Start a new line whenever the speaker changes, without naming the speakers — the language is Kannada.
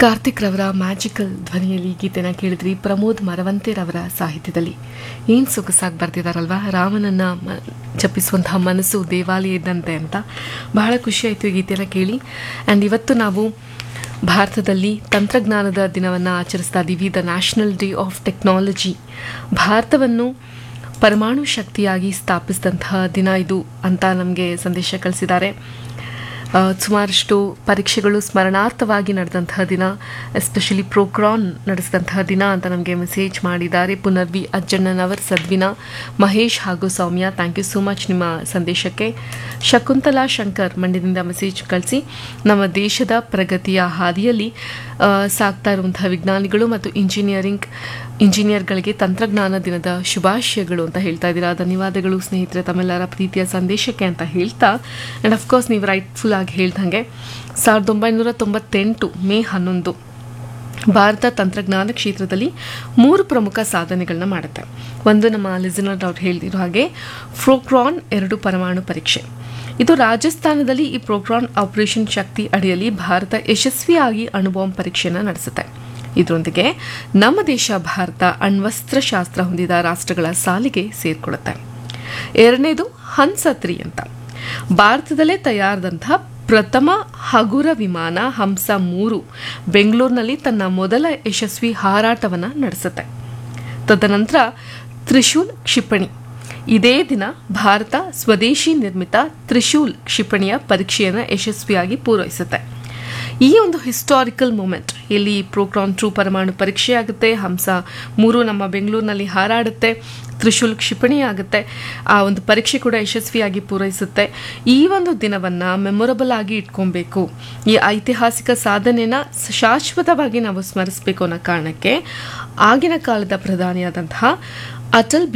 ಕಾರ್ತಿಕ್ ರವರ ಮ್ಯಾಜಿಕಲ್ ಧ್ವನಿಯಲ್ಲಿ ಗೀತೆನ ಕೇಳಿದ್ರಿ ಪ್ರಮೋದ್ ಮರವಂತೆರವರ ಸಾಹಿತ್ಯದಲ್ಲಿ ಏನು ಸೊಗಸಾಗಿ ಬರ್ತಿದಾರಲ್ವಾ ರಾಮನನ್ನ ಮ- ಜಪಿಸುವಂತಹ ಮನಸ್ಸು ದೇವಾಲಯ ಇದ್ದಂತೆ ಅಂತ ಬಹಳ ಖುಷಿ ಆಯಿತು ಈ ಗೀತೆನ ಕೇಳಿ ಆ್ಯಂಡ್ ಇವತ್ತು ನಾವು ಭಾರತದಲ್ಲಿ ತಂತ್ರಜ್ಞಾನದ ದಿನವನ್ನು ಆಚರಿಸ್ತಾ ಇದ್ದೀವಿ the national day of technology ಭಾರತವನ್ನು ಪರಮಾಣು ಶಕ್ತಿಯಾಗಿ ಸ್ಥಾಪಿಸಿದಂತಹ ದಿನ ಇದು ಅಂತ ನಮಗೆ ಸಂದೇಶ ಕಳಿಸಿದ್ದಾರೆ ಆ, ಸುಮಾರಷ್ಟು ಪರೀಕ್ಷೆಗಳು ಸ್ಮರಣಾರ್ಥವಾಗಿ ನಡೆದಂತಹ ದಿನ ಎಸ್ಪೆಷಲಿ ಪ್ರೋಕ್ರಾನ್ ನಡೆಸಿದಂತಹ ದಿನ ಅಂತ ನಮಗೆ ಮೆಸೇಜ್ ಮಾಡಿದ್ದಾರೆ ಪುನರ್ವಿ ಅಜ್ಜಣ್ಣನವರ್ ಸದ್ವಿನ ಮಹೇಶ್ ಹಾಗೂ Soumya thank you so much ನಿಮ್ಮ ಸಂದೇಶಕ್ಕೆ ಶಕುಂತಲಾ ಶಂಕರ್ ಮಂಡ್ಯದಿಂದ ಮೆಸೇಜ್ ಕಳಿಸಿ ನಮ್ಮ ದೇಶದ ಪ್ರಗತಿಯ ಹಾದಿಯಲ್ಲಿ ಆ, ಸಾಗ್ತಾ ಇರುವಂತಹ ವಿಜ್ಞಾನಿಗಳು ಮತ್ತು ಇಂಜಿನಿಯರಿಂಗ್ ಇಂಜಿನಿಯರ್ಗಳಿಗೆ ತಂತ್ರಜ್ಞಾನ ದಿನದ ಶುಭಾಶಯಗಳು ಅಂತ ಹೇಳ್ತಾ ಇದ್ದೀರಾ ಧನ್ಯವಾದಗಳು ಸ್ನೇಹಿತರೆ ತಮ್ಮೆಲ್ಲರ ಪ್ರೀತಿಯ ಸಂದೇಶಕ್ಕೆ ಅಂತ ಹೇಳ್ತಾ ಆ್ಯಂಡ್ ಅಫ್ಕೋರ್ಸ್ ನೀವು ರೈಟ್ಫುಲ್ ಆಗಿ ಹೇಳ್ದಂಗೆ ಸಾವಿರದ ಒಂಬೈನೂರ ತೊಂಬತ್ತೆಂಟು ಮೇ ಹನ್ನೊಂದು ಭಾರತ ತಂತ್ರಜ್ಞಾನ ಕ್ಷೇತ್ರದಲ್ಲಿ ಮೂರು ಪ್ರಮುಖ ಸಾಧನೆಗಳನ್ನ ಮಾಡುತ್ತೆ ಒಂದು ನಮ್ಮ ಲಿಸನರ್ ಅವ್ರು ಹೇಳಿರೋ ಹಾಗೆ ಫ್ರೋಕ್ರಾನ್ ಎರಡು ಪರಮಾಣು ಪರೀಕ್ಷೆ ಇದು ರಾಜಸ್ಥಾನದಲ್ಲಿ ಈ ಪ್ರೋಕ್ರಾನ್ ಆಪರೇಷನ್ ಶಕ್ತಿ ಅಡಿಯಲ್ಲಿ ಭಾರತ ಯಶಸ್ವಿಯಾಗಿ ಅಣುಬಾಂಬ್ ಪರೀಕ್ಷೆಯನ್ನು ನಡೆಸುತ್ತೆ ಇದರೊಂದಿಗೆ ನಮ್ಮ ದೇಶ ಭಾರತ ಅಣ್ವಸ್ತ್ರಶಾಸ್ತ್ರ ಹೊಂದಿದ ರಾಷ್ಟ್ರಗಳ ಸಾಲಿಗೆ ಸೇರ್ಕೊಳ್ಳುತ್ತೆ ಎರಡನೇದು ಹನ್ಸತ್ರಿ ಅಂತ ಭಾರತದಲ್ಲೇ ತಯಾರಾದಂತಹ ಪ್ರಥಮ ಹಗುರ ವಿಮಾನ ಹಂಸ ಮೂರು ಬೆಂಗಳೂರಿನಲ್ಲಿ ತನ್ನ ಮೊದಲ ಯಶಸ್ವಿ ಹಾರಾಟವನ್ನು ನಡೆಸುತ್ತೆ ತದನಂತರ ತ್ರಿಶೂಲ್ ಕ್ಷಿಪಣಿ ಇದೇ ದಿನ ಭಾರತ ಸ್ವದೇಶಿ ನಿರ್ಮಿತ ತ್ರಿಶೂಲ್ ಕ್ಷಿಪಣಿಯ ಪರೀಕ್ಷೆಯನ್ನು ಯಶಸ್ವಿಯಾಗಿ ಪೂರೈಸುತ್ತೆ ಈ ಒಂದು ಹಿಸ್ಟಾರಿಕಲ್ ಮೂಮೆಂಟ್ ಇಲ್ಲಿ ಪ್ರೋಕ್ರಾನ್ ಟ್ರೂ ಪರಮಾಣು ಪರೀಕ್ಷೆ ಆಗುತ್ತೆ ಹಂಸ ಮೂರು ನಮ್ಮ ಬೆಂಗಳೂರಿನಲ್ಲಿ ಹಾರಾಡುತ್ತೆ ತ್ರಿಶೂಲ್ ಕ್ಷಿಪಣಿ ಆಗುತ್ತೆ ಆ ಒಂದು ಪರೀಕ್ಷೆ ಕೂಡ ಯಶಸ್ವಿಯಾಗಿ ಪೂರೈಸುತ್ತೆ ಈ ಒಂದು ದಿನವನ್ನು ಮೆಮೊರಬಲ್ ಆಗಿ ಇಟ್ಕೊಬೇಕು ಈ ಐತಿಹಾಸಿಕ ಸಾಧನೆನ ಶಾಶ್ವತವಾಗಿ ನಾವು ಸ್ಮರಿಸಬೇಕು ಅನ್ನೋ ಕಾರಣಕ್ಕೆ ಆಗಿನ ಕಾಲದ ಪ್ರಧಾನಿಯಾದಂತಹ ಅಟಲ್